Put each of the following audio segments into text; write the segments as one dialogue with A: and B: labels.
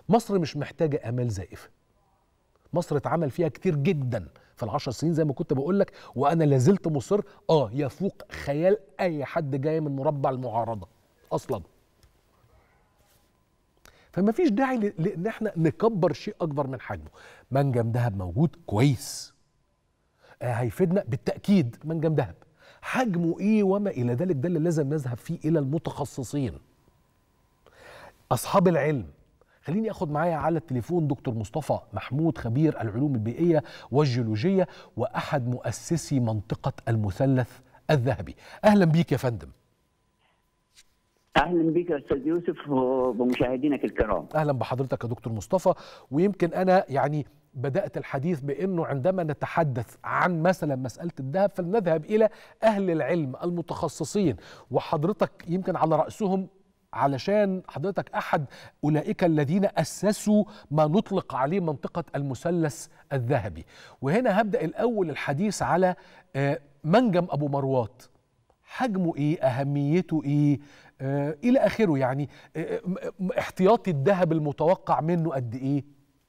A: مصر مش محتاجه امال زائفه مصر اتعمل فيها كتير جدا في العشر سنين زي ما كنت بقول لك وانا لازلت مصر اه يفوق خيال اي حد جاي من مربع المعارضه اصلا فما فيش داعي ل- لان احنا نكبر شيء اكبر من حجمه منجم ذهب موجود كويس آه هيفيدنا بالتاكيد منجم ذهب حجمه ايه وما الى ذلك ده اللي لازم نذهب فيه الى المتخصصين اصحاب العلم خليني اخد معايا على التليفون دكتور مصطفى محمود خبير العلوم البيئيه والجيولوجيه واحد مؤسسي منطقه المثلث الذهبي اهلا بيك يا فندم
B: اهلا بك يا استاذ يوسف ومشاهدينك الكرام
A: اهلا بحضرتك يا دكتور مصطفى ويمكن انا يعني بدات الحديث بانه عندما نتحدث عن مثلا مساله الذهب فلنذهب الى اهل العلم المتخصصين وحضرتك يمكن على راسهم علشان حضرتك احد اولئك الذين اسسوا ما نطلق عليه منطقه المثلث الذهبي وهنا هبدا الاول الحديث على آه، منجم ابو مروات حجمه ايه اهميته ايه آه الى اخره يعني آه م- م- احتياطي الذهب المتوقع منه قد ايه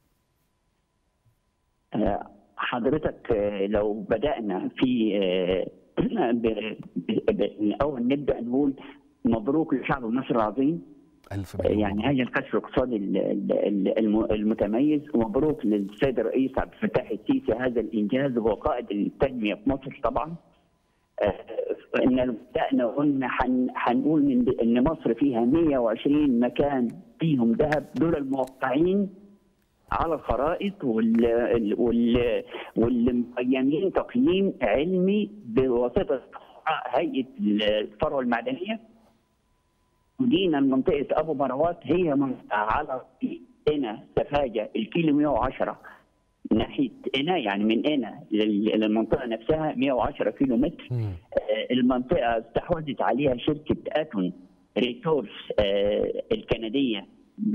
B: آه، حضرتك آه، لو بدانا في آه، ب- ب- ب- اول نبدا نقول مبروك لشعب مصر العظيم
A: الف
B: آه،
A: مليون
B: يعني
A: مبروك.
B: هذا الكشف الاقتصادي ال- ال- الم- المتميز ومبروك للسيد الرئيس عبد الفتاح السيسي هذا الانجاز وهو قائد التنميه في مصر طبعا آه، ان لو بدانا قلنا حن- حنقول من ان مصر فيها 120 مكان فيهم ذهب دول الموقعين على الخرائط وال وال واللي مقيمين تقييم علمي بواسطه هيئه الثروه المعدنيه ودينا من منطقه ابو مروات هي منطقه على هنا سفاجه الكيلو 110 ناحيه هنا يعني من هنا لل- للمنطقه نفسها 110 كيلو متر
A: مم.
B: آه، المنطقه استحوذت عليها شركه اتون ريسورس آه، الكنديه ب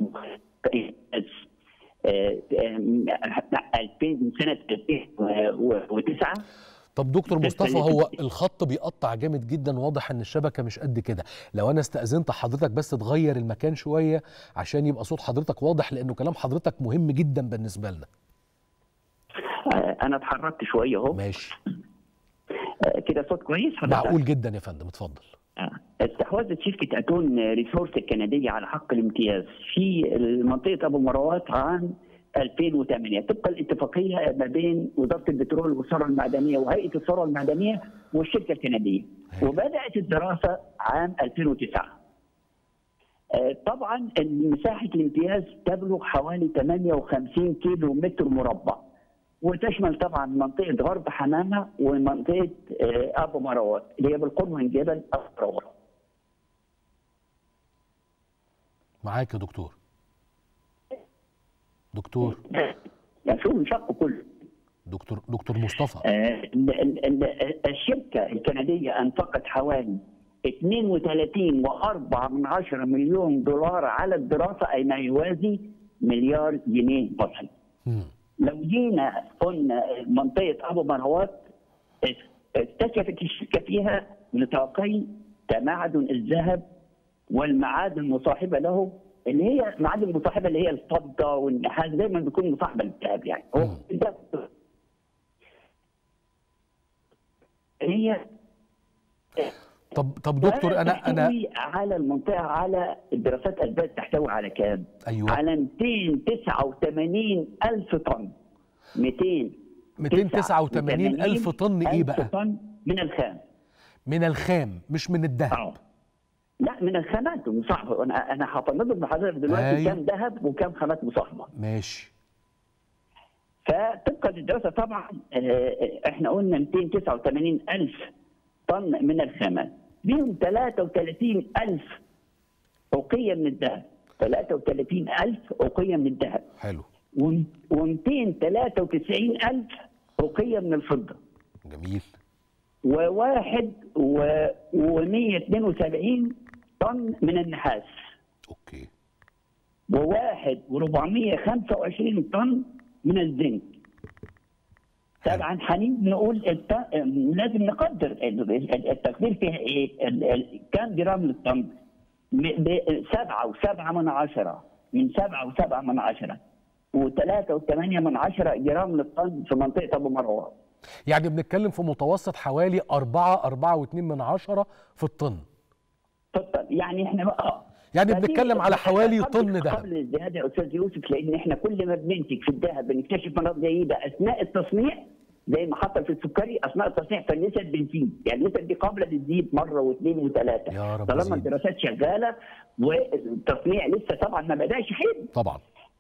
B: آه، آه، 2000 من سنه 2009
A: طب دكتور
B: ده
A: مصطفى
B: اللي
A: هو
B: في-
A: الخط بيقطع جامد جدا واضح ان الشبكه مش قد كده لو انا استاذنت حضرتك بس تغير المكان شويه عشان يبقى صوت حضرتك واضح لانه كلام حضرتك مهم جدا بالنسبه لنا
B: آه، انا اتحركت شويه اهو
A: ماشي
B: آه، كده صوت كويس حضرتك؟
A: معقول جدا يا فندم اتفضل
B: آه. استحوذت شركة أتون ريسورس الكندية على حق الامتياز في منطقة أبو مروات عام 2008 طبقا الاتفاقية ما بين وزارة البترول والثروة المعدنية وهيئة الثروة المعدنية والشركة الكندية وبدأت الدراسة عام 2009 آه، طبعا مساحة الامتياز تبلغ حوالي 58 كيلو متر مربع وتشمل طبعا منطقة غرب حمامة ومنطقة آه، أبو مروات اللي هي بالقرب من جبل أبو مروات
A: معاك يا دكتور دكتور
B: يعني شوف الشق كله
A: دكتور دكتور مصطفى
B: آه، ال- ال- ال- الشركة الكندية أنفقت حوالي 32 و4 من عشرة مليون دولار على الدراسة أي ما يوازي مليار جنيه مصري
A: مم.
B: لو جينا قلنا منطقة أبو مروات اكتشفت الشركة فيها نطاقي تمعدن الذهب والمعادن المصاحبة له اللي هي معادن مصاحبة اللي هي الفضة والنحاس دايما بيكون مصاحبة للذهب يعني هو
A: مم.
B: ده هي
A: طب طب دكتور انا انا
B: تحتوي على المنطقة على الدراسات أثبتت تحتوي على كام؟
A: ايوه
B: على 289 ألف طن 200
A: 289 الف طن ايه بقى
B: طن من الخام
A: من الخام مش من الذهب
B: اه لا من الخامات المصاحبه انا انا هطلب لحضرتك دلوقتي
A: أيوة.
B: كام ذهب وكام خامات مصاحبه
A: ماشي
B: فطبقا للدراسه طبعا آه، احنا قلنا 289 الف طن من الخامات بيهم 33 الف اوقيه من الذهب 33 الف اوقيه من الذهب
A: حلو
B: و293 الف اوقيه من الفضه
A: جميل
B: وواحد و و172 طن من النحاس
A: اوكي
B: وواحد و425 طن من الزنك طبعا هنيجي نقول الت... لازم نقدر ال- التقدير فيها ايه؟ ال- ال- كام جرام للطن؟ م- ب- سبعة وسبعة من عشرة من 7 و7 من عشرة و3 و8 من عشرة جرام للطن في منطقه ابو مروان
A: يعني بنتكلم في متوسط حوالي 4 4 و2 من عشرة في الطن
B: في الطن يعني احنا بقى
A: يعني بنتكلم على حوالي
B: قبل-
A: طن ذهب
B: قبل الزياده يا استاذ يوسف لان احنا كل ما بننتج في الذهب بنكتشف مناطق جيده اثناء التصنيع زي ما حصل في السكري اثناء التصنيع فالنسب بتزيد، يعني النسب دي قابله لتزيد مره واثنين وثلاثه
A: يا رب
B: طالما
A: زيد.
B: الدراسات شغاله والتصنيع لسه طبعا ما بداش حلو
A: طبعا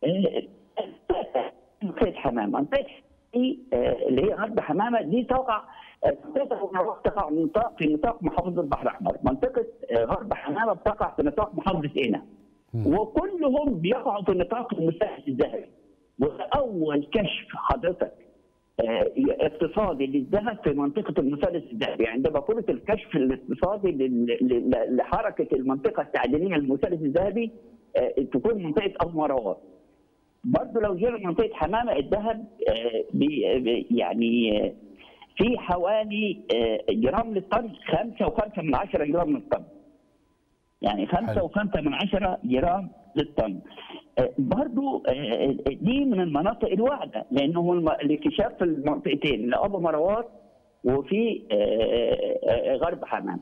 B: منطقه حمامه، منطقه دي آه، اللي هي غرب حمامه دي تقع آه، منطقه تقع في نطاق في نطاق محافظه البحر الاحمر، منطقه آه، غرب حمامه بتقع في نطاق محافظه قنا. وكلهم بيقعوا في نطاق المثلث الذهبي. واول كشف حضرتك آه، اقتصادي للذهب في منطقه المثلث الذهبي عندما قلت الكشف الاقتصادي لل- لل- لحركه المنطقه التعدينيه للمثلث الذهبي آه، تكون منطقه ابو مروان برضه لو جينا منطقه حمامه الذهب آه، بي- بي- يعني آه، في حوالي آه، جرام للطن 5 و5 من 10 جرام للطن يعني 5
A: حلو.
B: و5 من 10 جرام للطن آه، برضو آه، دي من المناطق الواعده لانه الم- الاكتشاف في المنطقتين لابو مروان وفي آه، آه، غرب حمام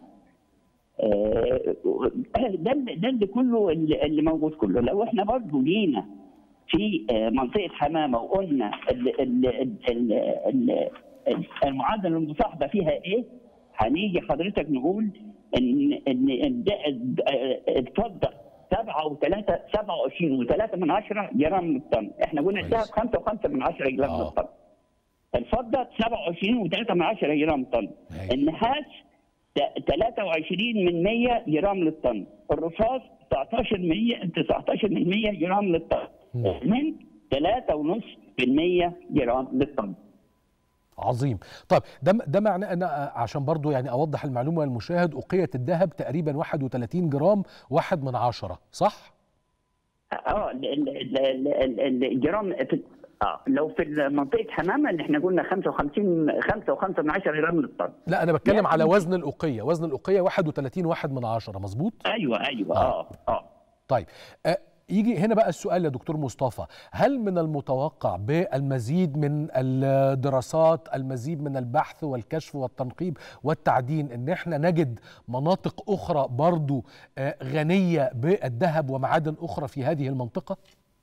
B: آه، ده اللي- ده اللي كله اللي اللي موجود كله لو احنا برضو جينا في آه، منطقه حمامه وقلنا ال- ال- ال- ال- ال- ال- المعادله المصاحبه فيها ايه؟ هنيجي حضرتك نقول ان ان إن ده- آه، الفضه 7 و3 27 و3 من 10 جرام للطن، احنا قلنا
A: كويس.
B: الذهب 5 و5 من 10 جرام
A: آه.
B: للطن. الفضه 27 و3 من 10 جرام طن.
A: هاي.
B: النحاس ت- 23 من 100 جرام للطن الرصاص 19 100 19 من 100 جرام للطن
A: مم.
B: الاسمنت 3.5 من 100 جرام للطن
A: عظيم طيب ده ده معناه ان عشان برضو يعني اوضح المعلومه للمشاهد اقيه الذهب تقريبا 31 جرام واحد من عشرة صح
B: اه ال- ال- ال- ال- ال- الجرام في اه لو في منطقه حمامه اللي احنا قلنا 55 5 و5 من 10 جرام للطن
A: لا انا بتكلم
B: يعني-
A: على وزن الاقيه وزن الاقيه 31 واحد من عشرة مظبوط
B: ايوه ايوه
A: آه.
B: اه اه
A: طيب أه يجي هنا بقى السؤال يا دكتور مصطفى هل من المتوقع بالمزيد من الدراسات المزيد من البحث والكشف والتنقيب والتعدين ان احنا نجد مناطق اخرى برضو آه، غنية بالذهب ومعادن اخرى في هذه المنطقة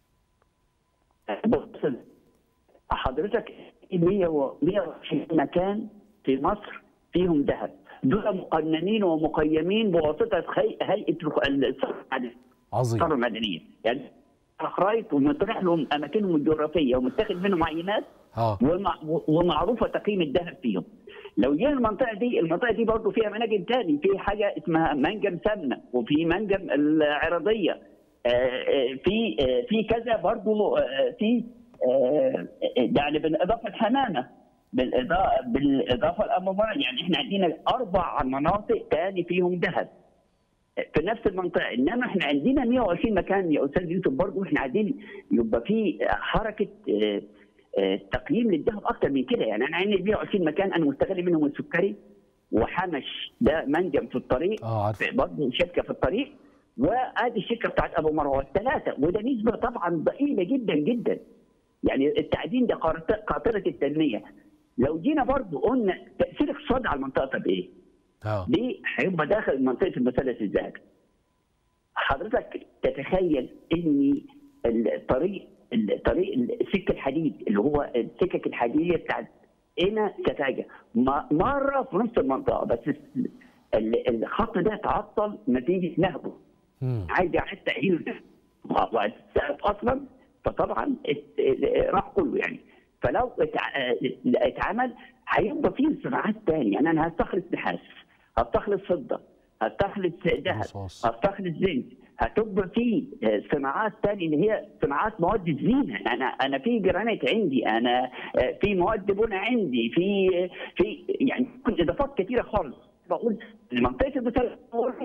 B: بص حضرتك 100 و 120 مكان في مصر فيهم ذهب دول مقننين ومقيمين بواسطه هي- هيئه الخ- الثروه المعدنيه
A: عظيم
B: الثروه المعدنيه يعني خرايط ومطرح لهم اماكنهم الجغرافيه ومتاخد منهم عينات
A: اه
B: ومع- ومعروفه تقييم الذهب فيهم. لو جينا المنطقه دي المنطقه دي برضه فيها مناجم تاني في حاجه اسمها منجم سمنه وفي منجم العرضيه آه، آه، في آه، في كذا برضه آه، في آه، يعني بالاضافه الحمامه بالاضافه بالاضافه الاماميه يعني احنا عندنا اربع مناطق تاني فيهم ذهب في نفس المنطقه انما احنا عندنا 120 مكان يا استاذ يوسف برضه احنا عايزين يبقى في حركه آه، آه، تقييم للذهب اكتر من كده يعني انا عندي 120 مكان انا مستغل منهم السكري وحمش ده منجم في الطريق
A: اه عارف
B: برضه شركه في الطريق وادي الشركه بتاعت ابو مروه الثلاثه وده نسبه طبعا ضئيله جدا جدا يعني التعدين ده قارت- قاطره التنميه لو جينا برضه قلنا تاثير الاقتصاد على المنطقه طب ايه؟
A: اه
B: دي هيبقى داخل منطقه المثلث الذهبي. حضرتك تتخيل ان الطريق الطريق السكه الحديد اللي هو السكك الحديديه بتاعت هنا سفاجه م- مره في نص المنطقه بس ال- الخط ده تعطل نتيجه نهبه
A: مم.
B: عايز يعيد تاهيل السقف اصلا فطبعا ات- ال- راح كله يعني فلو اتع- اتعمل هيبقى فيه صناعات تانية يعني انا هستخلص نحاس هستخلص فضه هستخلص ذهب
A: رصاص.
B: هستخلص زنك هتبقى في صناعات تانية اللي هي صناعات مواد الزينه انا انا في جرانيت عندي انا في مواد بناء عندي في في يعني كل اضافات كثيره خالص بقول منطقه المثلث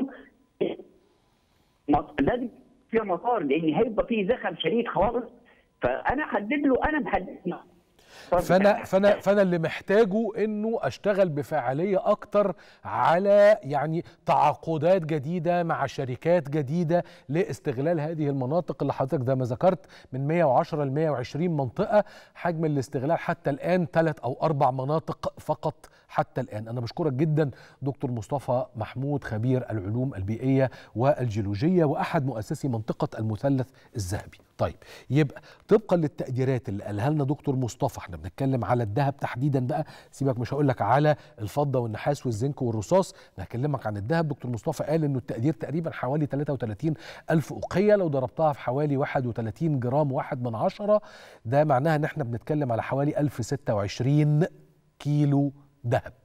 B: مط- لازم فيها مطار لان هيبقى فيه زخم شديد خالص فانا حدد له انا محدد له
A: فانا فانا فانا اللي محتاجه انه اشتغل بفاعليه اكتر على يعني تعاقدات جديده مع شركات جديده لاستغلال هذه المناطق اللي حضرتك زي ما ذكرت من 110 ل 120 منطقه حجم الاستغلال حتى الان ثلاث او اربع مناطق فقط حتى الان انا بشكرك جدا دكتور مصطفى محمود خبير العلوم البيئيه والجيولوجيه واحد مؤسسي منطقه المثلث الذهبي طيب يبقى طبقا للتقديرات اللي قالها لنا دكتور مصطفى احنا بنتكلم على الذهب تحديدا بقى سيبك مش هقول لك على الفضه والنحاس والزنك والرصاص انا هكلمك عن الذهب دكتور مصطفى قال انه التقدير تقريبا حوالي 33 الف اقيه لو ضربتها في حوالي 31 جرام واحد من عشرة ده معناها ان احنا بنتكلم على حوالي 1026 كيلو ذهب